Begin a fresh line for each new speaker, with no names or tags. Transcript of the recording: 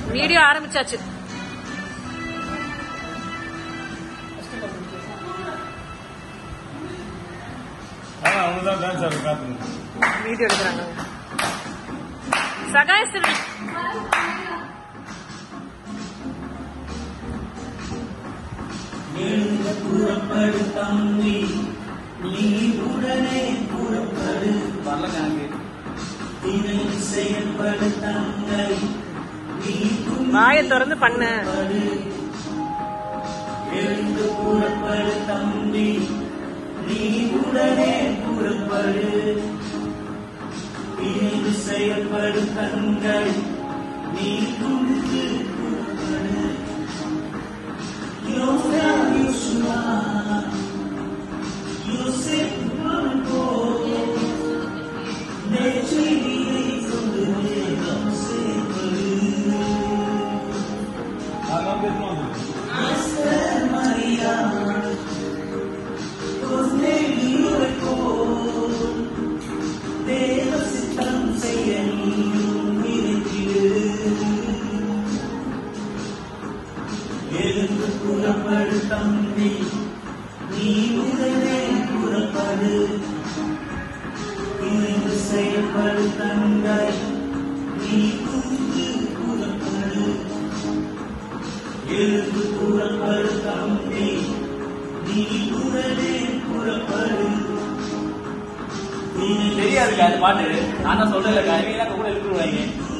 video ஆரம்பிச்சாச்சு
ஆனா அவங்க தான் டான்ஸ் ஆடுறது காத்துங்க
வீடியோ எடுக்கிறாங்க சகாய செல்வி வாயை திறந்து பண்ண
அதெல்லாம் பேசணும் வந்து
தெரியாதுக்கா அந்த பாட்டு நான் தான் சொல்றேன்லக்கா இவங்க கூட எழுப்பிடுவாங்க